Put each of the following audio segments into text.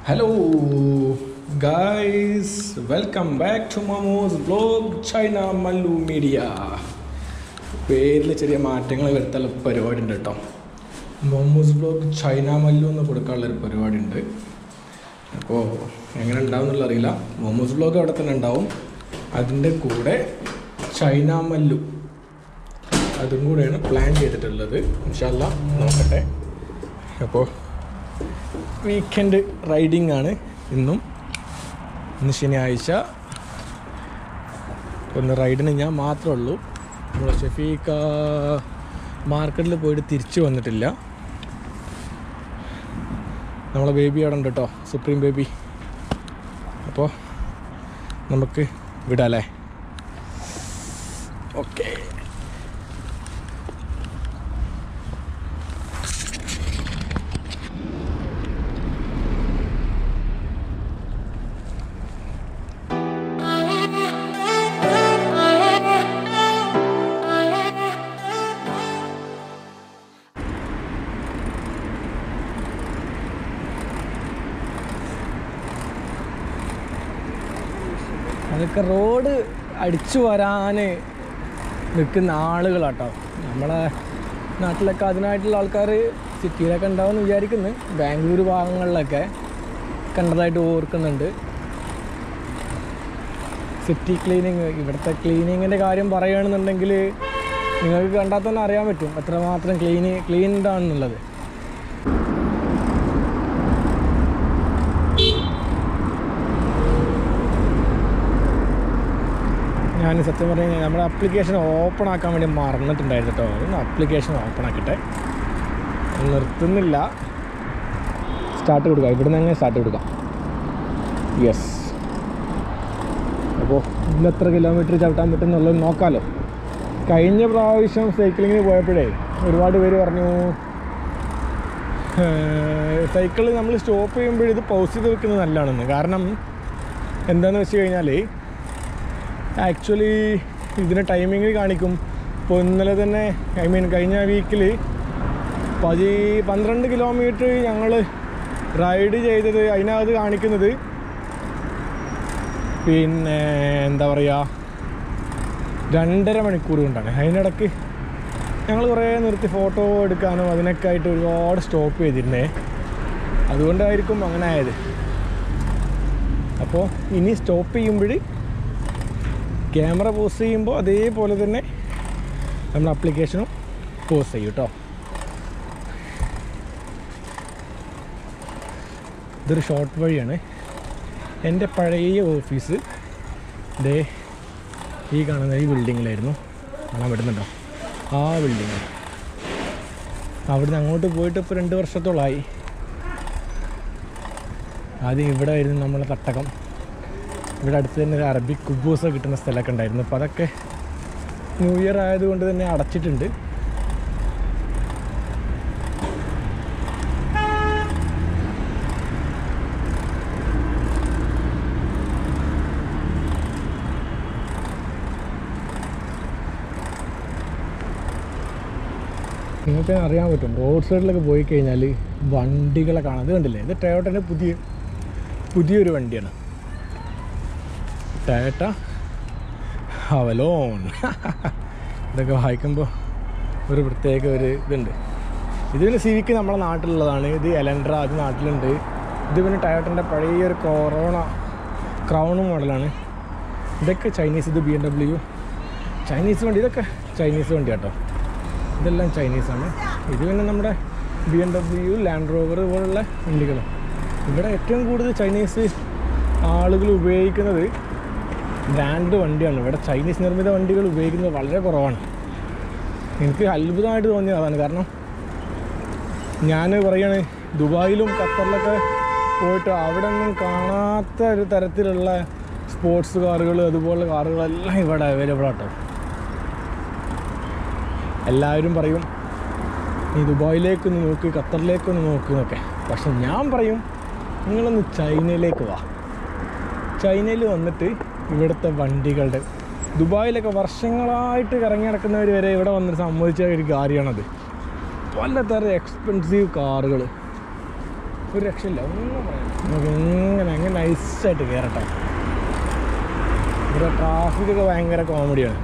Hello guys welcome back to മമോസ് blog China Mallu media പേരിൽ ചെറിയ മാറ്റങ്ങൾ വരുത്താനുള്ള പരിപാടി ഉണ്ട് കേട്ടോ മൊമ്മൂസ് ബ്ലോഗ് ചൈന മല്ലു എന്ന് കൊടുക്കാനുള്ളൊരു പരിപാടി ഉണ്ട് അപ്പോൾ എങ്ങനെ ഉണ്ടാവും എന്നുള്ള അറിയില്ല മൊമ്മൂസ് ബ്ലോഗ് അവിടെ തന്നെ ഉണ്ടാവും അതിൻ്റെ കൂടെ ചൈന മല്ലു അതും കൂടെയാണ് പ്ലാൻ ചെയ്തിട്ടുള്ളത് ഇൻഷല്ല നോക്കട്ടെ അപ്പോൾ വീക്കെൻഡ് റൈഡിങ് ആണ് ഇന്നും ഇന്ന് ശനിയാഴ്ച ഒന്ന് റൈഡിന് ഞാൻ മാത്രമേ ഉള്ളൂ നമ്മുടെ ഷെഫീക്ക മാർക്കറ്റിൽ പോയിട്ട് തിരിച്ചു വന്നിട്ടില്ല നമ്മളെ ബേബി അവിടെ ഉണ്ട് കേട്ടോ സുപ്രീം ബേബി അപ്പോൾ നമുക്ക് വിടാല്ലേ ഓക്കെ അതൊക്കെ റോഡ് അടിച്ചു വരാൻ നിൽക്കുന്ന ആളുകളാട്ടോ നമ്മളെ നാട്ടിലൊക്കെ അതിനായിട്ടുള്ള ആൾക്കാർ സിറ്റിയിലൊക്കെ ഉണ്ടാവുമെന്ന് വിചാരിക്കുന്നു ബാംഗ്ലൂർ ഭാഗങ്ങളിലൊക്കെ കണ്ടതായിട്ട് ഓർക്കുന്നുണ്ട് സിറ്റി ക്ലീനിങ് ഇവിടുത്തെ ക്ലീനിങ്ങിൻ്റെ കാര്യം പറയുകയാണെന്നുണ്ടെങ്കിൽ നിങ്ങൾക്ക് കണ്ടാൽ തന്നെ അറിയാൻ പറ്റും എത്രമാത്രം ക്ലീനി ക്ലീൻഡ് ആണെന്നുള്ളത് ഞാൻ സത്യം പറഞ്ഞു കഴിഞ്ഞാൽ നമ്മുടെ അപ്ലിക്കേഷൻ ഓപ്പൺ ആക്കാൻ വേണ്ടി മറന്നിട്ടുണ്ടായിരുന്നു കേട്ടോ ഒന്ന് അപ്ലിക്കേഷൻ ഓപ്പൺ ആക്കട്ടെ നിർത്തുന്നില്ല സ്റ്റാർട്ട് കൊടുക്കാം ഇവിടുന്ന് അങ്ങനെ സ്റ്റാർട്ട് കൊടുക്കാം യെസ് അപ്പോൾ ഇന്ന് എത്ര കിലോമീറ്റർ ചവിട്ടാൻ പറ്റും എന്നുള്ളത് നോക്കാമല്ലോ കഴിഞ്ഞ പ്രാവശ്യം സൈക്ലിങ്ങിന് പോയപ്പോഴേ ഒരുപാട് പേര് പറഞ്ഞു സൈക്കിൾ നമ്മൾ സ്റ്റോപ്പ് ചെയ്യുമ്പോൾ ഇത് പൗസ് ചെയ്ത് വെക്കുന്നത് നല്ലതാണെന്ന് കാരണം എന്താണെന്ന് വെച്ച് കഴിഞ്ഞാൽ ആക്ച്വലി ഇതിന് ടൈമിങ് കാണിക്കും ഇപ്പോൾ ഇന്നലെ തന്നെ ഐ മീൻ കഴിഞ്ഞ വീക്കിൽ പതി പന്ത്രണ്ട് കിലോമീറ്റർ ഞങ്ങൾ റൈഡ് ചെയ്തത് അതിനകത്ത് കാണിക്കുന്നത് പിന്നെ എന്താ പറയുക രണ്ടര മണിക്കൂർ കൊണ്ടാണ് അതിനിടയ്ക്ക് ഞങ്ങൾ കുറേ നിർത്തി ഫോട്ടോ എടുക്കാനോ അതിനൊക്കെ ആയിട്ട് ഒരുപാട് സ്റ്റോപ്പ് ചെയ്തിരുന്നേ അതുകൊണ്ടായിരിക്കും അങ്ങനെ ആയത് അപ്പോൾ ഇനി സ്റ്റോപ്പ് ചെയ്യുമ്പോൾ ക്യാമറ പോസ് ചെയ്യുമ്പോൾ അതേപോലെ തന്നെ നമ്മൾ ആപ്ലിക്കേഷനും പോസ് ചെയ്യും കേട്ടോ ഇതൊരു ഷോർട്ട് വഴിയാണ് എൻ്റെ പഴയ ഓഫീസ് ദേ ഈ കാണുന്ന ഈ ബിൽഡിങ്ങിലായിരുന്നു കാണാൻ പറ്റുന്നുണ്ടോ ആ ബിൽഡിങ് അവിടുന്ന് അങ്ങോട്ട് പോയിട്ട് ഇപ്പോൾ രണ്ട് വർഷത്തോളമായി ആദ്യം ഇവിടെ ആയിരുന്നു നമ്മളെ തട്ടകം ഇവിടെ അടുത്ത് തന്നെ ഒരു അറബിക് കുബൂസ് കിട്ടുന്ന സ്ഥലമൊക്കെ ഉണ്ടായിരുന്നു അപ്പോൾ അതൊക്കെ ന്യൂ ഇയർ ആയതുകൊണ്ട് തന്നെ അടച്ചിട്ടുണ്ട് നിങ്ങൾക്ക് അറിയാൻ പറ്റും റോഡ് സൈഡിലൊക്കെ പോയി കഴിഞ്ഞാൽ വണ്ടികളെ കാണാം ഇത് കണ്ടില്ലേ ഇത് ടയോട്ടൻ്റെ പുതിയ പുതിയൊരു വണ്ടിയാണ് ടേട്ട അവലോൺ ഇതൊക്കെ വായിക്കുമ്പോൾ ഒരു പ്രത്യേക ഒരു ഇതുണ്ട് ഇത് പിന്നെ സിവിക്ക് നമ്മുടെ നാട്ടിലുള്ളതാണ് ഇത് എലൻഡ്ര അത് നാട്ടിലുണ്ട് ഇത് പിന്നെ ടയോട്ടൻ്റെ പഴയ ഒരു കൊറോണ ക്രൗൺ മോഡലാണ് ഇതൊക്കെ ചൈനീസ് ഇത് ബി എം ഡബ്ല്യു ചൈനീസ് വണ്ടി ഇതൊക്കെ ചൈനീസ് വണ്ടി കേട്ടോ ഇതെല്ലാം ചൈനീസാണ് ഇത് പിന്നെ നമ്മുടെ B M W Land Rover പോലുള്ള വണ്ടികൾ ഇവിടെ ഏറ്റവും കൂടുതൽ ചൈനീസ് ആളുകൾ ഉപയോഗിക്കുന്നത് ബ്രാൻഡ് വണ്ടിയാണ് ഇവിടെ ചൈനീസ് നിർമ്മിത വണ്ടികൾ ഉപയോഗിക്കുന്നത് വളരെ കുറവാണ് എനിക്ക് അത്ഭുതമായിട്ട് തോന്നിയത് അതാണ് കാരണം ഞാൻ പറയാണ് ദുബായിലും ഖത്തറിലൊക്കെ പോയിട്ട് അവിടെ ഒന്നും കാണാത്ത ഒരു തരത്തിലുള്ള സ്പോർട്സ് കാറുകൾ അതുപോലുള്ള കാറുകളെല്ലാം ഇവിടെ അവൈലബിൾ ആട്ടോ എല്ലാവരും പറയും നീ ദുബായിലേക്കൊന്ന് നോക്ക് ഖത്തറിലേക്കൊന്ന് നോക്ക് എന്നൊക്കെ പക്ഷെ ഞാൻ പറയും നിങ്ങളൊന്ന് ചൈനയിലേക്ക് വാ ചൈനയിൽ വന്നിട്ട് ഇവിടുത്തെ വണ്ടികളുടെ ദുബായിലൊക്കെ വർഷങ്ങളായിട്ട് കറങ്ങി നടക്കുന്നവർ വരെ ഇവിടെ വന്നിട്ട് സമ്മതിച്ച ഒരു കാര്യമാണത് പലതരം എക്സ്പെൻസീവ് കാറുകൾ ഒരു രക്ഷയില്ല ഒന്നും പറയാം നമുക്ക് ഇങ്ങനെ അങ്ങനെ നൈസായിട്ട് കയറട്ടെ ഇവിടെ ട്രാഫിക്കൊക്കെ ഭയങ്കര കോമഡിയാണ്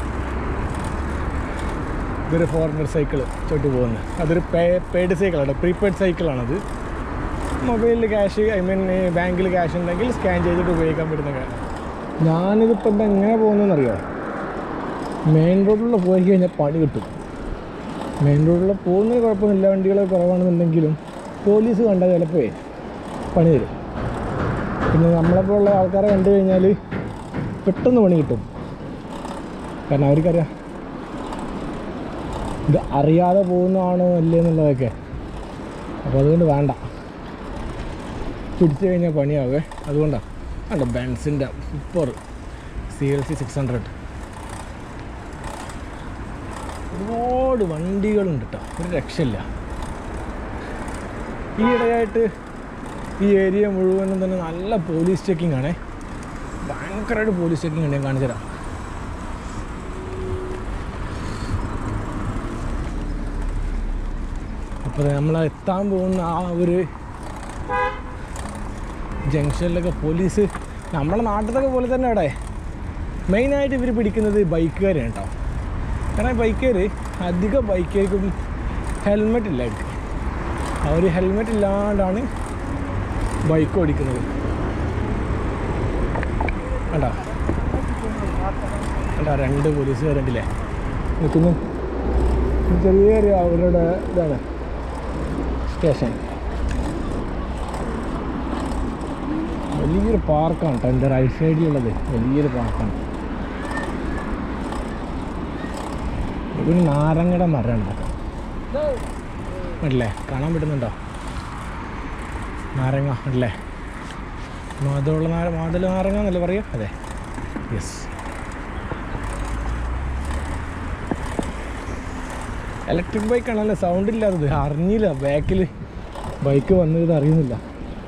ഇതൊരു ഫോറിനർ സൈക്കിൾ ചോട്ട് പോകുന്നത് അതൊരു പേ പെയ്ഡ് സൈക്കിളാണ് പ്രീപെയ്ഡ് സൈക്കിളാണത് മൊബൈലിൽ ക്യാഷ് ഐ മീൻ ബാങ്കിൽ ക്യാഷ് ഉണ്ടെങ്കിൽ സ്കാൻ ചെയ്തിട്ട് ഉപയോഗിക്കാൻ പറ്റുന്ന കാര്യം ഞാനിതിപ്പോൾ എന്താ എങ്ങനെ പോകുന്നതെന്നറിയോ മെയിൻ റോഡിൽ പോയി കഴിഞ്ഞാൽ പണി കിട്ടും മെയിൻ റോഡിൽ പോകുന്നതിന് കുഴപ്പമൊന്നുമില്ല വണ്ടികൾ കുറവാണെന്നുണ്ടെങ്കിലും പോലീസ് കണ്ടാൽ ചിലപ്പോൾ പണി തരും പിന്നെ നമ്മളെപ്പോലുള്ള ആൾക്കാരെ കണ്ടു കഴിഞ്ഞാൽ പെട്ടെന്ന് പണി കിട്ടും കാരണം അവർക്കറിയാം ഇത് അറിയാതെ പോകുന്നതാണോ അല്ലേ എന്നുള്ളതൊക്കെ അപ്പോൾ അതുകൊണ്ട് വേണ്ട പിടിച്ചു കഴിഞ്ഞാൽ പണിയാവേ അതുകൊണ്ടാണ് വേണ്ട ബെൻസിൻ്റെ super C L C six hundred ഒരുപാട് വണ്ടികളുണ്ട് കേട്ടോ ഒരു രക്ഷയില്ല ഈ ഇടയായിട്ട് ഈ ഏരിയ മുഴുവനും തന്നെ നല്ല പോലീസ് ചെക്കിംഗ് ആണേ ഭയങ്കരമായിട്ട് പോലീസ് ചെക്കിംഗ് ഉണ്ട് ഞാൻ കാണിച്ചു തരാം അപ്പോൾ നമ്മൾ എത്താൻ പോകുന്ന ആ ഒരു ജംഗ്ഷനിലൊക്കെ പോലീസ് നമ്മുടെ നാട്ടിലൊക്കെ പോലെ തന്നെ അവിടെ മെയിനായിട്ട് ഇവർ പിടിക്കുന്നത് ബൈക്കുകാരാണ് കേട്ടോ കാരണം ബൈക്കുകാർ അധിക ബൈക്കുകാർക്കും ഹെൽമെറ്റ് ഇല്ല അവർക്ക് അവർ ഹെൽമെറ്റ് ഇല്ലാണ്ടാണ് ബൈക്ക് ഓടിക്കുന്നത് കണ്ടോ കണ്ടോ രണ്ട് പോലീസുകാരുണ്ടല്ലേ നിൽക്കുന്നു ചെറിയൊരു അവരുടെ ഇതാണ് സ്റ്റേഷൻ വലിയൊരു പാർക്കാണ് കേട്ടോ എൻ്റെ റൈറ്റ് സൈഡിലുള്ളത് വലിയൊരു പാർക്കാണ് ഒരു നാരങ്ങയുടെ മരം ഉണ്ട് അല്ലേ കാണാൻ പറ്റുന്നുണ്ടോ നാരങ്ങ അല്ലേ മാതമുള്ള നാര മാതൽ നാരങ്ങ എന്നല്ലേ പറയുക അതെ യെസ് ഇലക്ട്രിക് ബൈക്ക് ആണല്ലേ സൗണ്ട് ഇല്ലാത്തത് അറിഞ്ഞില്ല ബാക്കിൽ ബൈക്ക് വന്നത് അറിയുന്നില്ല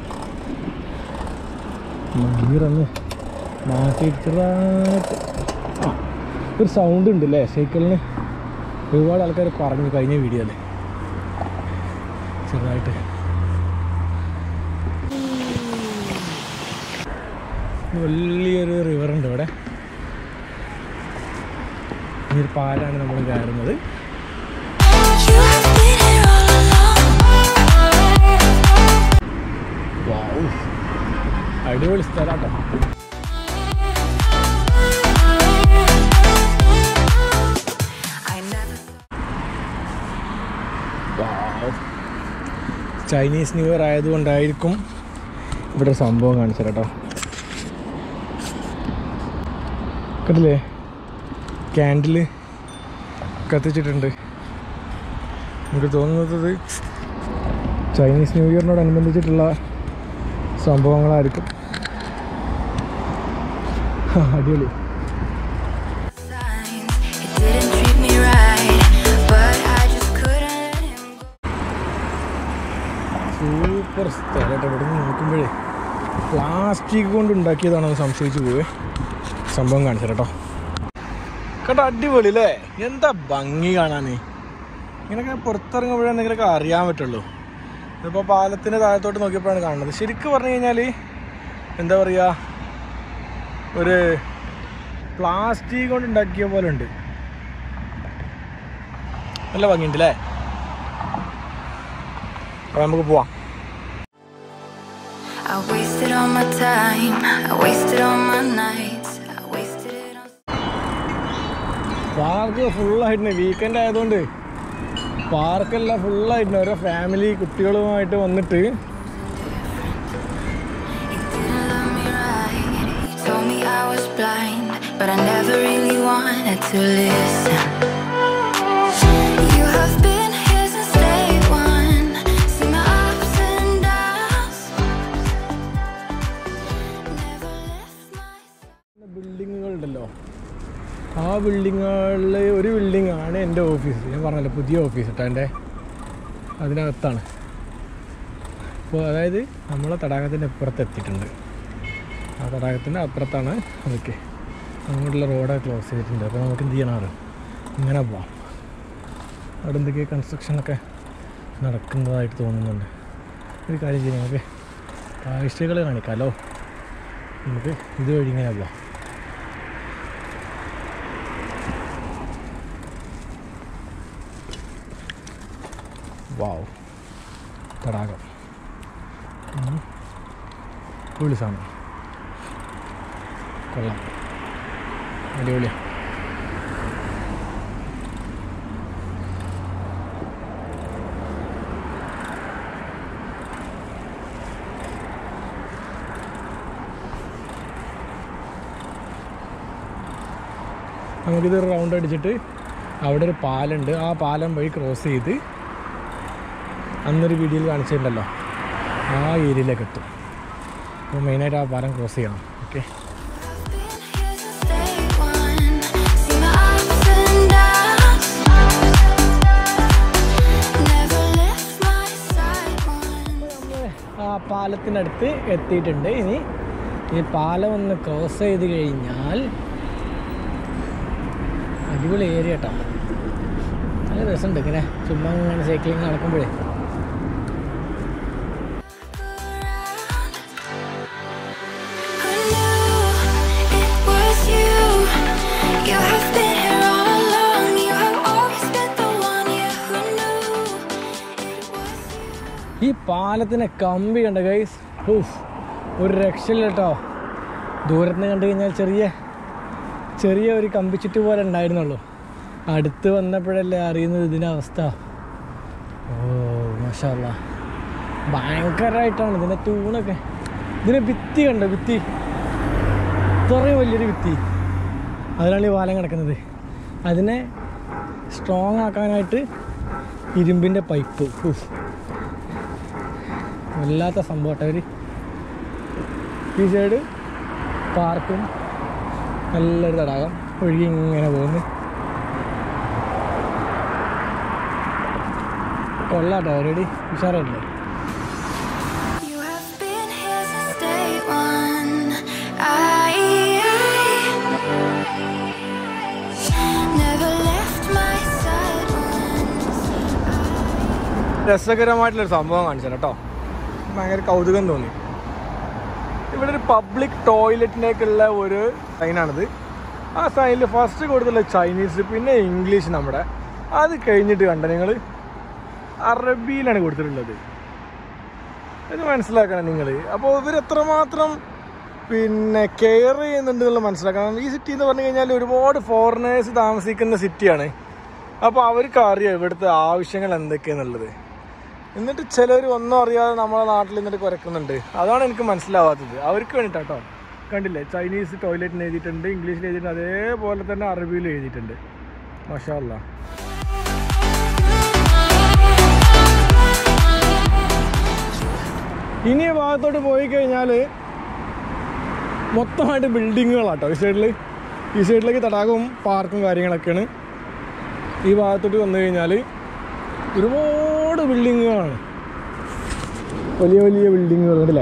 ഗീറൊന്ന് മാറ്റി ചെറുതായിട്ട് ആ ഒരു സൗണ്ട് ഉണ്ട് അല്ലേ സൈക്കിളിന് ഒരുപാട് ആൾക്കാർ പറഞ്ഞു കഴിഞ്ഞ വീഡിയോയിൽ ചെറുതായിട്ട് വലിയൊരു റിവർ ഉണ്ട് ഇവിടെ ഈ ഒരു പാലാണ് നമ്മൾ കയറുന്നത് You have been here all along. Wow. അടിപൊളി സ്ഥലാട്ടോ I never wow. Chinese New Year ആയതുകൊണ്ടായിരിക്കും ഇവിടെ ഒരു സംഭവം കാണിച്ചു കേട്ടോ കണ്ടില്ലേ ക്യാൻഡിൽ കത്തിച്ചിട്ടുണ്ട് എനിക്ക് തോന്നുന്നത് ചൈനീസ് ന്യൂ ഇയറിനോടനുബന്ധിച്ചിട്ടുള്ള സംഭവങ്ങളായിരിക്കും ഹാ, അടിപൊളി signs. It didn't treat me right, but I just couldn't let him go. Super സ്ഥലമായിട്ട് ഇവിടെ നിന്ന് നോക്കുമ്പോഴേ പ്ലാസ്റ്റിക് കൊണ്ട് ഉണ്ടാക്കിയതാണെന്ന് സംശയിച്ചു പോവേ സംഭവം കാണിച്ചു കേട്ടോ കേട്ടോ അടിപൊളി അല്ലേ എന്താ ഭംഗി കാണാൻ ഇങ്ങനെയൊക്കെ പുറത്തിറങ്ങുമ്പോഴേ എന്തെങ്കിലുമൊക്കെ അറിയാൻ പറ്റുള്ളൂ ഇതിപ്പോൾ പാലത്തിൻ്റെ താഴത്തോട്ട് നോക്കിയപ്പോഴാണ് കാണുന്നത് ശരിക്കും പറഞ്ഞു കഴിഞ്ഞാൽ എന്താ പറയുക ഒരു പ്ലാസ്റ്റിക് കൊണ്ട് ഉണ്ടാക്കിയ പോലെ ഉണ്ട് നല്ല ഭംഗിയുണ്ട് അല്ലേ അപ്പോൾ നമുക്ക് പോവാം I wasted all my time. I wasted all my nights. I wasted it on. Park ഫുള്ളായിട്ടുണ്ട് വീക്കെൻഡ് ആയതുകൊണ്ട് പാർക്കെല്ലാം ഫുള്ളായിട്ടുണ്ട് ഓരോ ഫാമിലി കുട്ടികളുമായിട്ട് വന്നിട്ട് He didn't love me right. He told me I was blind, but I never really wanted to listen. You have been here since day one. See my ups and downs. Never left my ബിൽഡിങ്ങുകളുണ്ടല്ലോ ആ ബിൽഡിങ്ങുകളിൽ ഒരു building ആണ് എൻ്റെ office ഞാൻ പറഞ്ഞല്ലോ പുതിയ office കേട്ടോ എൻ്റെ അതിനകത്താണ് അപ്പോൾ അതായത് നമ്മളെ തടാകത്തിൻ്റെ അപ്പുറത്ത് എത്തിയിട്ടുണ്ട് ആ തടാകത്തിൻ്റെ അപ്പുറത്താണ് അതൊക്കെ അങ്ങോട്ടുള്ള റോഡ് ക്ലോസ് ചെയ്തിട്ടുണ്ട് അപ്പോൾ നമുക്ക് എന്ത് ചെയ്യണം ഇങ്ങനെ പോവാം അവിടെ എന്തൊക്കെയോ കൺസ്ട്രക്ഷനൊക്കെ നടക്കുന്നതായിട്ട് തോന്നുന്നുണ്ട് ഒരു കാര്യം ചെയ്യാം നമുക്ക് കാഴ്ചകൾ കാണിക്കാമല്ലോ നമുക്ക് ഇത് വഴി ഇങ്ങനെ പോവാം വാവ് തടാകം ഉം. അടിപൊളി സാധനം കൊള്ളാം അടിപൊളിയാ നമുക്കിത് റൗണ്ട് അടിച്ചിട്ട് അവിടെ ഒരു പാലുണ്ട് ആ പാലം വഴി ക്രോസ് ചെയ്ത് അന്നൊരു വീഡിയോയിൽ കാണിച്ചിട്ടുണ്ടല്ലോ ആ ഏരിയയിലേക്ക് എത്തും അപ്പോൾ മെയിനായിട്ട് ആ പാലം ക്രോസ് ചെയ്യണം okay See my ups and downs. Never left my side once. ആ പാലത്തിനടുത്ത് എത്തിയിട്ടുണ്ട് ഇനി ഈ പാലം ഒന്ന് ക്രോസ് ചെയ്ത് കഴിഞ്ഞാൽ അടിപൊളി ഏരിയ കേട്ടോ നല്ല രസമുണ്ട് ഇങ്ങനെ ചുമ്മാ ഇങ്ങനെ സൈക്ലിങ് നടക്കുമ്പോഴേ Who knew it was you? You have been here all along. You have always been the one. Yeah, who knew it was you? ഈ പാലത്തിന് കമ്പി കണ്ട ഗൈസ് ഊഫ് ഒരു രക്ഷയില്ല കേട്ടോ ദൂരത്ത് കണ്ടു കഴിഞ്ഞാൽ ചെറിയ ചെറിയ ഒരു കമ്പിച്ചുറ്റ് പോലെ ഉണ്ടായിരുന്നുള്ളൂ അടുത്ത് വന്നപ്പോഴല്ലേ അറിയുന്നത് ഇതിൻ്റെ അവസ്ഥ ഓ മഷാല്ല ഭയങ്കരമായിട്ടാണ് ഇതിൻ്റെ തൂണൊക്കെ ഇതിനെ ഭിത്തി കണ്ടോ ഭിത്തി ഇത്രയും വലിയൊരു ഭിത്തി അതിലാണ് ഈ പാലം കിടക്കുന്നത് അതിനെ സ്ട്രോങ് ആക്കാനായിട്ട് ഇരുമ്പിൻ്റെ പൈപ്പ് ഊഫ് വല്ലാത്ത സംഭവം അവർ ഈ സൈഡ് പാർക്കും നല്ലൊരു തടാകം ഒഴുകി ഇങ്ങനെ പോകുന്നു കൊള്ളാട്ടോ ഓൾറെഡി ഉഷാറല്ലേ You have been here since day one. I, I never left my side once. രസകരമായിട്ടുള്ളൊരു സംഭവം കാണിച്ചു കേട്ടോ ഭയങ്കര കൗതുകം തോന്നി ഇവിടെ ഒരു പബ്ലിക് ടോയ്ലറ്റിലേക്കുള്ള ഒരു സൈനാണിത് ആ സൈനിൽ ഫസ്റ്റ് കൊടുത്തുള്ള ചൈനീസ് പിന്നെ ഇംഗ്ലീഷ് നമ്മുടെ അത് കഴിഞ്ഞിട്ട് കണ്ട നിങ്ങൾ അറബിയിലാണ് കൊടുത്തിട്ടുള്ളത് ഇത് മനസ്സിലാക്കണം നിങ്ങൾ അപ്പോൾ ഇവർ എത്രമാത്രം പിന്നെ കെയർ ചെയ്യുന്നുണ്ട് എന്നുള്ളത് മനസ്സിലാക്കണം ഈ സിറ്റി എന്ന് പറഞ്ഞു കഴിഞ്ഞാൽ ഒരുപാട് ഫോറിനേഴ്സ് താമസിക്കുന്ന സിറ്റിയാണ് അപ്പോൾ അവർക്ക് അറിയാം ഇവിടുത്തെ ആവശ്യങ്ങൾ എന്തൊക്കെയാന്നുള്ളത് എന്നിട്ട് ചിലർ ഒന്നും അറിയാതെ നമ്മളെ നാട്ടിൽ നിന്നിട്ട് കുരക്കുന്നുണ്ട് അതാണ് എനിക്ക് മനസ്സിലാവാത്തത് അവർക്ക് വേണ്ടിയിട്ടാട്ടോ കണ്ടില്ലേ ചൈനീസ് ടോയ്ലറ്റിന് എഴുതിയിട്ടുണ്ട് ഇംഗ്ലീഷിൽ എഴുതിയിട്ടുണ്ട് അതേപോലെ തന്നെ അറബിയിൽ എഴുതിയിട്ടുണ്ട് മാഷാ അല്ലാ ഇനി ഈ ഭാഗത്തോട്ട് പോയി കഴിഞ്ഞാൽ മൊത്തമായിട്ട് ബിൽഡിങ്ങുകളാട്ടോ ഈ സൈഡിൽ ഈ സൈഡിലേക്ക് തടാകവും പാർക്കും കാര്യങ്ങളൊക്കെയാണ് ഈ ഭാഗത്തോട്ട് വന്നു കഴിഞ്ഞാൽ ഒരുപാട് ബിൽഡിങ്ങുകളാണ് വലിയ വലിയ ബിൽഡിങ്ങുകൾ ഉണ്ടല്ലേ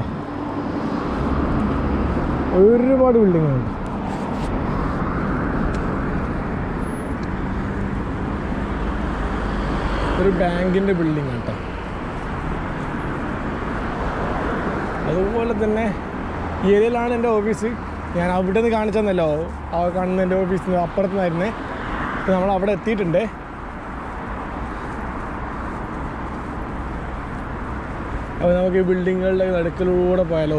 ഒരുപാട് ബിൽഡിങ്ങുകളുണ്ട് ഒരു ബാങ്കിൻ്റെ ബിൽഡിംഗ് കേട്ടോ അതുപോലെ തന്നെ ഈ ഏരിയയിലാണ് എൻ്റെ ഓഫീസ് ഞാൻ അവിടെ നിന്ന് കാണിച്ചെന്നല്ലോ ആ കാണുന്ന എൻ്റെ ഓഫീസിൽ അപ്പുറത്ത് നിന്നായിരുന്നേ ഇപ്പം നമ്മൾ അവിടെ എത്തിയിട്ടുണ്ട് അപ്പോൾ നമുക്ക് ഈ ബിൽഡിങ്ങുകളുടെ നടുക്കിലൂടെ പോയാലോ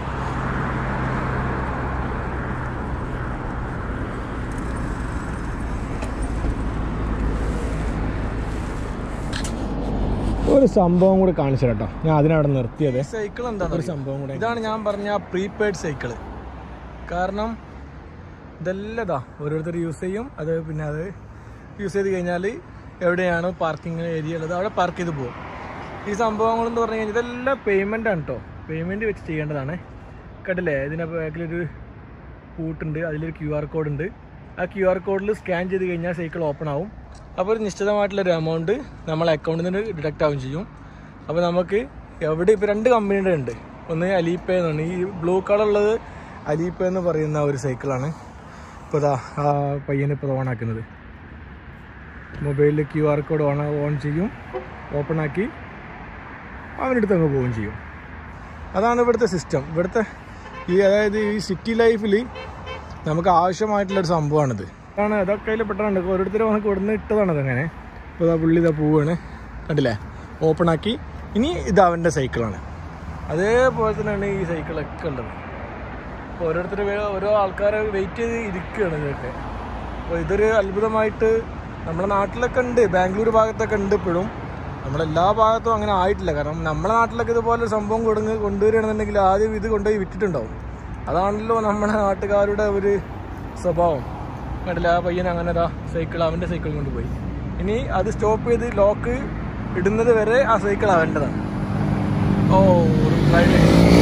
ഒരു സംഭവം കൂടി കാണിച്ചു കേട്ടോ ഞാൻ അതിനവിടെ നിർത്തിയത് സൈക്കിൾ എന്താണ് ഒരു സംഭവം കൂടെ ഇതാണ് ഞാൻ പറഞ്ഞ പ്രീപെയ്ഡ് സൈക്കിള് കാരണം ഇതെല്ലാം ഇതാ ഓരോരുത്തർ യൂസ് ചെയ്യും അത് പിന്നെ അത് യൂസ് ചെയ്ത് കഴിഞ്ഞാൽ എവിടെയാണ് പാർക്കിംഗ് ഏരിയ ഉള്ളത് അവിടെ പാർക്ക് ചെയ്ത് പോകും ഈ സംഭവങ്ങൾ എന്ന് പറഞ്ഞു കഴിഞ്ഞാൽ ഇതെല്ലാം പേയ്മെൻ്റ് ആണ് കേട്ടോ പേയ്മെൻറ്റ് വെച്ച് ചെയ്യേണ്ടതാണ് കണ്ടില്ലേ ഇതിൻ്റെ ബാക്കിലൊരു പൂട്ടുണ്ട് അതിലൊരു ക്യു ആർ കോഡ് ഉണ്ട് ആ ക്യു ആർ കോഡിൽ സ്കാൻ ചെയ്ത് കഴിഞ്ഞാൽ സൈക്കിൾ ഓപ്പൺ ആവും അപ്പോൾ ഒരു നിശ്ചിതമായിട്ടുള്ളൊരു എമൗണ്ട് നമ്മളെ അക്കൗണ്ടിൽ നിന്ന് ഡിഡക്റ്റ് ആവും ചെയ്യും അപ്പോൾ നമുക്ക് എവിടെ ഇപ്പോൾ രണ്ട് കമ്പനിയുടെ ഉണ്ട് ഒന്ന് അലീപേ എന്നാണ് ഈ ബ്ലൂ കളറുള്ളത് അലീപേ എന്ന് പറയുന്ന ഒരു സൈക്കിളാണ് ഇപ്പോൾ ഇതാ ആ പയ്യനെ ഇപ്പോൾ ഓൺ ആക്കുന്നത് മൊബൈലിൽ Q R code on on ചെയ്യും ഓപ്പൺ ആക്കി അവനെടുത്ത് അങ്ങ് പോവുകയും ചെയ്യും അതാണ് ഇവിടുത്തെ സിസ്റ്റം ഇവിടുത്തെ ഈ അതായത് ഈ സിറ്റി ലൈഫിൽ നമുക്ക് ആവശ്യമായിട്ടുള്ളൊരു സംഭവമാണിത് അതാണ് അതൊക്കെ അതിൽ പെട്ടതാണ് ഓരോരുത്തരും നമുക്ക് ഇവിടുന്ന് ഇട്ടതാണ് അതങ്ങനെ ഇപ്പോൾ ഇതാ പുള്ളി ഇതാ പോവുകയാണ് കണ്ടില്ലേ ഓപ്പൺ ആക്കി ഇനി ഇത് അവൻ്റെ സൈക്കിളാണ് അതേപോലെ തന്നെയാണ് ഈ സൈക്കിളൊക്കെ ഉള്ളത് അപ്പോൾ ഓരോരുത്തർ ഓരോ ആൾക്കാരെ വെയിറ്റ് ചെയ്ത് ഇരിക്കുകയാണ് ഇതൊക്കെ അപ്പോൾ ഇതൊരു അത്ഭുതമായിട്ട് നമ്മുടെ നാട്ടിലൊക്കെ ഉണ്ട് ബാംഗ്ലൂർ ഭാഗത്തൊക്കെ ഉണ്ട് ഇപ്പോഴും നമ്മളെല്ലാ ഭാഗത്തും അങ്ങനെ ആയിട്ടില്ല കാരണം നമ്മുടെ നാട്ടിലൊക്കെ ഇതുപോലെ ഒരു സംഭവം കൊടുങ്ങ് കൊണ്ടുവരികയാണെന്നുണ്ടെങ്കിൽ ആദ്യം ഇത് കൊണ്ടുപോയി വിറ്റിട്ടുണ്ടാവും അതാണല്ലോ നമ്മുടെ നാട്ടുകാരുടെ ഒരു സ്വഭാവം കണ്ടില്ല ആ പയ്യൻ അങ്ങനെ അതാ സൈക്കിൾ അവൻ്റെ സൈക്കിൾ കൊണ്ടുപോയി ഇനി അത് സ്റ്റോപ്പ് ചെയ്ത് ലോക്ക് ഇടുന്നത് വരെ ആ സൈക്കിൾ അവൻ്റെതാണ് ഓ റൈറ്റ്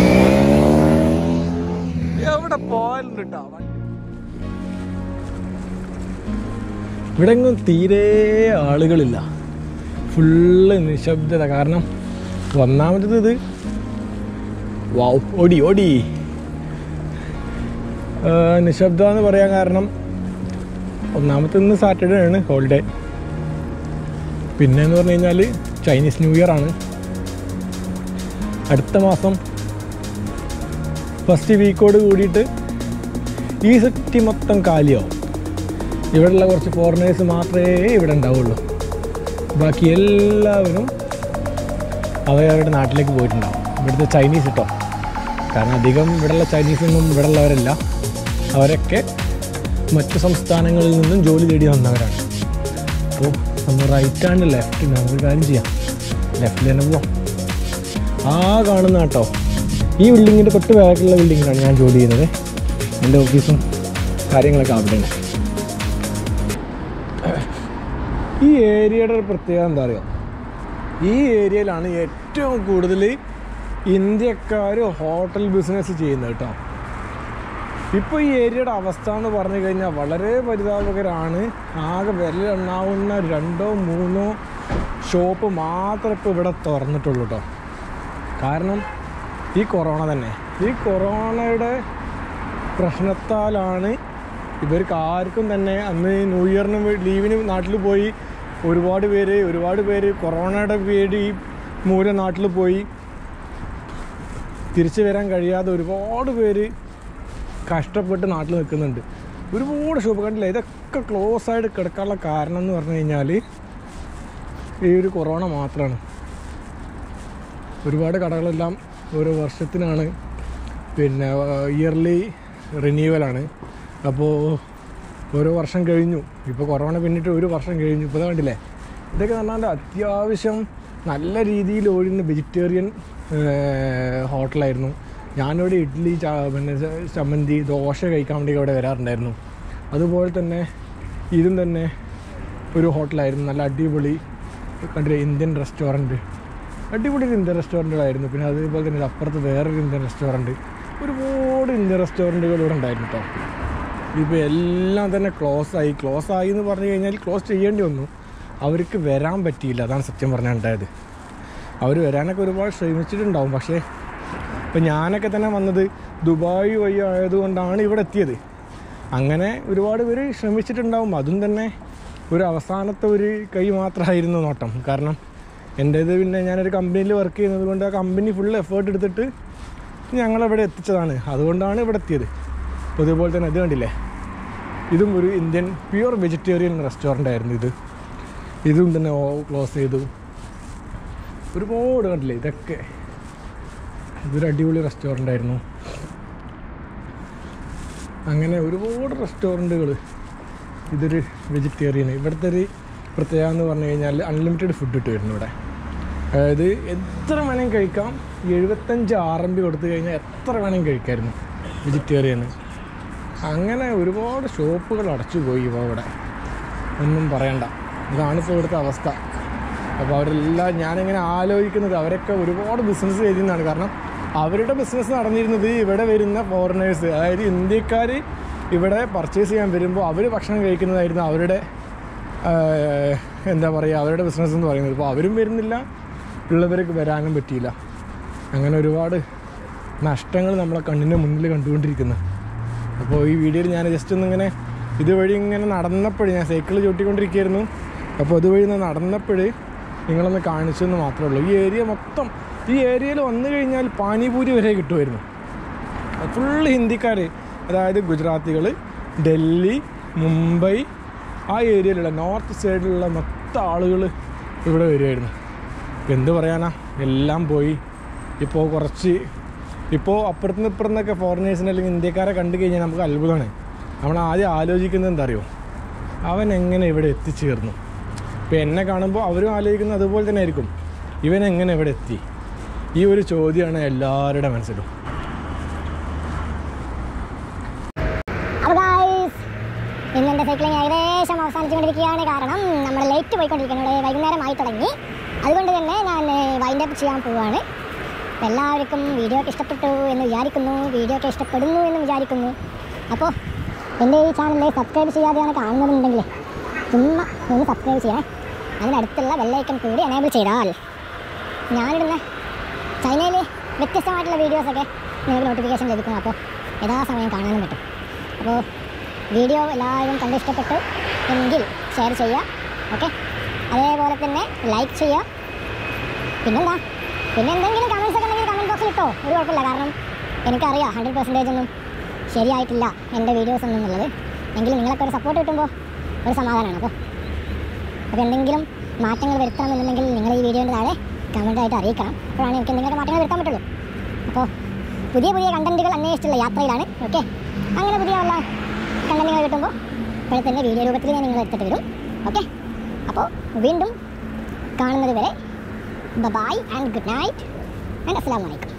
എവിടെ പോയാലും കേട്ടോ ഇവിടെ എങ്ങും തീരെ ആളുകളില്ല ഫുള്ള് നിശബ്ദത കാരണം ഒന്നാമത്തത് ഇത് വാവ് ഓടി ഓടി ആ, നിശബ്ദ എന്ന് പറയാൻ കാരണം ഒന്നാമത്തെ ഇന്ന് സാറ്റർഡേ ആണ് ഹോളിഡേ പിന്നെ എന്ന് പറഞ്ഞു കഴിഞ്ഞാൽ ചൈനീസ് ന്യൂ ഇയർ ആണ് അടുത്ത മാസം ഫസ്റ്റ് വീക്കോട് കൂടിയിട്ട് ഈ സിറ്റി മൊത്തം കാലിയാവും ഇവിടെയുള്ള കുറച്ച് ഫോറിനേഴ്സ് മാത്രമേ ഇവിടെ ഉണ്ടാവുള്ളൂ ബാക്കി എല്ലാവരും അവരവരുടെ നാട്ടിലേക്ക് പോയിട്ടുണ്ടാവും ഇവിടുത്തെ ചൈനീസ് കേട്ടോ കാരണം അധികം ഇവിടെയുള്ള ചൈനീസൊന്നും ഇവിടെ ഉള്ളവരല്ല അവരൊക്കെ മറ്റു സംസ്ഥാനങ്ങളിൽ നിന്നും ജോലി തേടി വന്നവരാണ് അപ്പോൾ നമ്മൾ റൈറ്റ് ആൻഡ് ലെഫ്റ്റ് നമുക്ക് കാര്യം ചെയ്യാം ലെഫ്റ്റിൽ തന്നെ പോവാം ആ കാണുന്ന കേട്ടോ ഈ ബിൽഡിങ്ങിൻ്റെ തൊട്ട് ബാക്കിലുള്ള ബിൽഡിങ്ങിലാണ് ഞാൻ ജോലി ചെയ്യുന്നത് എൻ്റെ ഓഫീസും കാര്യങ്ങളൊക്കെ അവിടെയാണ് ഈ ഏരിയയുടെ ഒരു പ്രത്യേകത എന്താ പറയുക ഈ ഏരിയയിലാണ് ഏറ്റവും കൂടുതൽ ഇന്ത്യക്കാർ ഹോട്ടൽ ബിസിനസ് ചെയ്യുന്നത് കേട്ടോ ഇപ്പോൾ ഈ ഏരിയയുടെ അവസ്ഥ എന്ന് പറഞ്ഞു കഴിഞ്ഞാൽ വളരെ പരിതാപകരമാണ് ആകെ വിരലെണ്ണാവുന്ന രണ്ടോ മൂന്നോ ഷോപ്പ് മാത്രമേ ഇപ്പോൾ ഇവിടെ തുറന്നിട്ടുള്ളൂ കേട്ടോ കാരണം ഈ കൊറോണ തന്നെ ഈ കൊറോണയുടെ പ്രശ്നത്താലാണ് ഇവർക്ക് ആർക്കും തന്നെ അന്ന് ന്യൂ ഇയറിന് വേ- ലീവിന് നാട്ടിൽ പോയി ഒരുപാട് പേര് ഒരുപാട് പേര് കൊറോണയുടെ പേടി മൂലം നാട്ടിൽ പോയി തിരിച്ചു വരാൻ കഴിയാതെ ഒരുപാട് പേര് കഷ്ടപ്പെട്ട് നാട്ടിൽ നിൽക്കുന്നുണ്ട് ഒരുപാട് ഷോപ്പ് കണ്ടില്ല ഇതൊക്കെ ക്ലോസ് ആയിട്ട് കിടക്കാനുള്ള കാരണം എന്ന് പറഞ്ഞു കഴിഞ്ഞാൽ ഈ ഒരു കൊറോണ മാത്രമാണ് ഒരുപാട് കടകളെല്ലാം ഓരോ വർഷത്തിനാണ് പിന്നെ ഇയർലി റിന്യൂവലാണ് അപ്പോൾ ഓരോ വർഷം കഴിഞ്ഞു ഇപ്പോൾ കൊറോണ പിന്നിട്ട് ഒരു വർഷം കഴിഞ്ഞു ഇപ്പോൾ ദാ കണ്ടില്ലേ ഇതൊക്കെ പറഞ്ഞാൽ അത്യാവശ്യം നല്ല രീതിയിൽ ഓടുന്ന വെജിറ്റേറിയൻ ഹോട്ടലായിരുന്നു ഞാനിവിടെ ഇഡ്ഡലി ച- പിന്നെ ച- ചമ്മന്തി ദോശ കഴിക്കാൻ വേണ്ടി ഇവിടെ വരാറുണ്ടായിരുന്നു അതുപോലെ തന്നെ ഇതും തന്നെ ഒരു ഹോട്ടലായിരുന്നു നല്ല അടിപൊളി കണ്ടില്ലേ ഇന്ത്യൻ റെസ്റ്റോറൻറ്റ് അടിപൊളി ഒരു ഇന്ത്യൻ റെസ്റ്റോറൻറ്റുകളായിരുന്നു പിന്നെ അതേപോലെ തന്നെ ഇത് അപ്പുറത്ത് വേറൊരു ഇന്ത്യൻ റെസ്റ്റോറൻറ്റ് ഒരുപാട് ഇന്ത്യൻ റെസ്റ്റോറൻറ്റുകൾ ഇവിടെ ഉണ്ടായിരുന്നു കേട്ടോ ഇപ്പോൾ എല്ലാം തന്നെ ക്ലോസ് ആയി ക്ലോസ് ആയി എന്ന് പറഞ്ഞു കഴിഞ്ഞാൽ ക്ലോസ് ചെയ്യേണ്ടി വന്നു അവർക്ക് വരാൻ പറ്റിയില്ല അതാണ് സത്യം പറഞ്ഞാൽ ഉണ്ടായത് അവർ വരാനൊക്കെ ഒരുപാട് ശ്രമിച്ചിട്ടുണ്ടാവും പക്ഷേ ഇപ്പം ഞാനൊക്കെ തന്നെ വന്നത് ദുബായ് വഴി ആയതുകൊണ്ടാണ് ഇവിടെ എത്തിയത് അങ്ങനെ ഒരുപാട് പേര് ശ്രമിച്ചിട്ടുണ്ടാവും അതും തന്നെ ഒരു അവസാനത്തെ ഒരു കൈ മാത്രമായിരുന്നു നോട്ടം കാരണം എൻ്റേത് പിന്നെ ഞാനൊരു കമ്പനിയിൽ വർക്ക് ചെയ്യുന്നത് കൊണ്ട് ആ കമ്പനി ഫുൾ എഫേർട്ട് എടുത്തിട്ട് ഞങ്ങളിവിടെ എത്തിച്ചതാണ് അതുകൊണ്ടാണ് ഇവിടെ എത്തിയത് അപ്പോൾ ഇതുപോലെ തന്നെ ഇത് കണ്ടില്ലേ ഇതും ഒരു ഇന്ത്യൻ പ്യുവർ വെജിറ്റേറിയൻ റെസ്റ്റോറൻ്റ് ആയിരുന്നു ഇത് ഇതും തന്നെ ക്ലോസ് ചെയ്തു ഒരുപാട് കണ്ടില്ലേ ഇതൊക്കെ ഇതൊരു അടിപൊളി റെസ്റ്റോറൻ്റ് ആയിരുന്നു അങ്ങനെ ഒരുപാട് റെസ്റ്റോറൻറ്റുകൾ ഇതൊരു വെജിറ്റേറിയൻ ഇവിടുത്തെ ഒരു പ്രത്യേകത എന്ന് പറഞ്ഞു കഴിഞ്ഞാൽ അൺലിമിറ്റഡ് ഫുഡ് കിട്ടുമായിരുന്നു ഇവിടെ അതായത് എത്ര വേണമെങ്കിൽ കഴിക്കാം എഴുപത്തഞ്ച് ആർ എം ബി കൊടുത്തു കഴിഞ്ഞാൽ എത്ര വേണമെങ്കിൽ കഴിക്കായിരുന്നു വെജിറ്റേറിയന് അങ്ങനെ ഒരുപാട് ഷോപ്പുകൾ അടച്ചു പോയി ഇപ്പോൾ ഇവിടെ ഒന്നും പറയണ്ട ഇതാണിപ്പോൾ ഇവിടുത്തെ അവസ്ഥ അപ്പോൾ അവരെല്ലാം ഞാനിങ്ങനെ ആലോചിക്കുന്നത് അവരൊക്കെ ഒരുപാട് ബിസിനസ് ചെയ്തിരുന്നതാണ് കാരണം അവരുടെ ബിസിനസ് നടന്നിരുന്നത് ഇവിടെ വരുന്ന ഫോറിനേഴ്സ് അതായത് ഇന്ത്യക്കാർ ഇവിടെ പർച്ചേസ് ചെയ്യാൻ വരുമ്പോൾ അവർ ഭക്ഷണം കഴിക്കുന്നതായിരുന്നു അവരുടെ ആഹ്, എന്താ പറയുക അവരുടെ ബിസിനസ് എന്ന് പറയുന്നത് ഇപ്പോൾ അവരും വരുന്നില്ല ഉള്ളവർക്ക് വരാനും പറ്റിയില്ല അങ്ങനെ ഒരുപാട് നഷ്ടങ്ങൾ നമ്മളെ കണ്ണിൻ്റെ മുന്നിൽ കണ്ടുകൊണ്ടിരിക്കുന്നു അപ്പോൾ ഈ വീഡിയോയിൽ ഞാൻ ജസ്റ്റ് ഒന്നിങ്ങനെ ഇതുവഴി ഇങ്ങനെ നടന്നപ്പോൾ ഞാൻ സൈക്കിൾ ചവിട്ടിക്കൊണ്ടിരിക്കുകയായിരുന്നു അപ്പോൾ അതുവഴി ഞാൻ നടന്നപ്പോൾ നിങ്ങളൊന്ന് കാണിച്ചെന്ന് മാത്രമേ ഉള്ളൂ ഈ ഏരിയ മൊത്തം ഈ ഏരിയയിൽ വന്നു കഴിഞ്ഞാൽ പാനിപൂരി വരെ കിട്ടുമായിരുന്നു ഫുള്ള് ഹിന്ദിക്കാർ അതായത് ഗുജറാത്തികൾ ഡൽഹി മുംബൈ ആ ഏരിയയിലുള്ള നോർത്ത് സൈഡിലുള്ള മൊത്തം ആളുകൾ ഇവിടെ വരുമായിരുന്നു എന്ത് പറയാനാ എല്ലാം പോയി ഇപ്പോൾ കുറച്ച് ഇപ്പോൾ അപ്പുറത്തുനിന്ന് ഇപ്പുറത്തുനിന്നൊക്കെ ഫോറിനേഴ്സിനെ അല്ലെങ്കിൽ ഇന്ത്യക്കാരെ കണ്ടു കഴിഞ്ഞാൽ നമുക്ക് അത്ഭുതമാണ് നമ്മൾ ആദ്യം ആലോചിക്കുന്നത് എന്താ അറിയോ അവൻ എങ്ങനെ ഇവിടെ എത്തിച്ചേർന്നു ഇപ്പോൾ എന്നെ കാണുമ്പോൾ അവരും ആലോചിക്കുന്നത് അതുപോലെ തന്നെ ആയിരിക്കും ഇവൻ എങ്ങനെ ഇവിടെ എത്തി ഈ ഒരു ചോദ്യമാണ് എല്ലാവരുടെ മനസ്സിലും അപ്പോൾ ഗായ്സ് ഇന്ന് എൻ്റെ സൈക്ലിംഗ് ഏകദേശം അവസാനിച്ചുകൊണ്ടിരിക്കുകയാണ് കാരണം നമ്മൾ ലേറ്റ് പോയിക്കൊണ്ടിരിക്കുന്നത് ഇവിടെ വൈകുന്നേരം ആയി തുടങ്ങി അതുകൊണ്ട് തന്നെ ഞാൻ വൈൻഡ് അപ്പ് ചെയ്യാൻ പോവുകയാണ് അപ്പോൾ എല്ലാവർക്കും വീഡിയോ ഒക്കെ ഇഷ്ടപ്പെട്ടു എന്ന് വിചാരിക്കുന്നു വീഡിയോ ഒക്കെ ഇഷ്ടപ്പെടുന്നു എന്ന് വിചാരിക്കുന്നു അപ്പോൾ എൻ്റെ ഈ ചാനൽ സബ്സ്ക്രൈബ് ചെയ്യാതെയാണ് കാണുന്നതെന്നുണ്ടെങ്കിൽ ചുമ്മാ ഒന്ന് സബ്സ്ക്രൈബ് ചെയ്യണേ അതിനടുത്തുള്ള ബെല്ലൈക്കൺ കൂടി എനേബിൾ ചെയ്താൽ ഞാനിടുന്ന ചൈനയിൽ വ്യത്യസ്തമായിട്ടുള്ള വീഡിയോസൊക്കെ നിങ്ങൾക്ക് നോട്ടിഫിക്കേഷൻ ലഭിക്കും അപ്പോൾ യഥാസമയം കാണാനും പറ്റും അപ്പോൾ വീഡിയോ എല്ലാവരും കണ്ട് ഇഷ്ടപ്പെട്ടു എങ്കിൽ ഷെയർ ചെയ്യുക ഓക്കെ അതേപോലെ തന്നെ ലൈക്ക് ചെയ്യുക പിന്നെന്താ പിന്നെ എന്തെങ്കിലും കമൻസ് ഒക്കെ ഉണ്ടെങ്കിൽ കമൻറ്റ് ബോക്സിൽ ഇട്ടോ ഒരു കുഴപ്പമില്ല കാരണം എനിക്കറിയാം ഹൺഡ്രഡ് പെർസെൻറ്റേജ് ഒന്നും ശരിയായിട്ടില്ല എൻ്റെ വീഡിയോസ് ഒന്നും എന്നുള്ളത് എങ്കിലും നിങ്ങളൊക്കെ ഒരു സപ്പോർട്ട് കിട്ടുമ്പോൾ ഒരു സമാധാനമാണ് അപ്പോൾ അപ്പോൾ എന്തെങ്കിലും മാറ്റങ്ങൾ വരുത്തണമെന്നുണ്ടെങ്കിൽ നിങ്ങൾ ഈ വീഡിയോൻ്റെ താഴെ കമൻറ്റായിട്ട് അറിയിക്കണം അപ്പോഴാണ് എനിക്ക് എന്തെങ്കിലും മാറ്റങ്ങൾ വരുത്താൻ പറ്റുള്ളൂ അപ്പോൾ പുതിയ പുതിയ കണ്ടൻറ്റുകൾ അന്വേഷിച്ചുള്ള യാത്രയിലാണ് ഓക്കെ അങ്ങനെ പുതിയ ഉള്ള കണ്ടൻറ്റുകൾ കിട്ടുമ്പോൾ ഇപ്പോഴത്തെ തന്നെ വീഡിയോ രൂപത്തിൽ ഞാൻ നിങ്ങൾ എടുത്തിട്ട് വരും ഓക്കെ അപ്പോൾ വീണ്ടും കാണുന്നത് വരെ bye and good night and അസ്സാം വലൈക്കും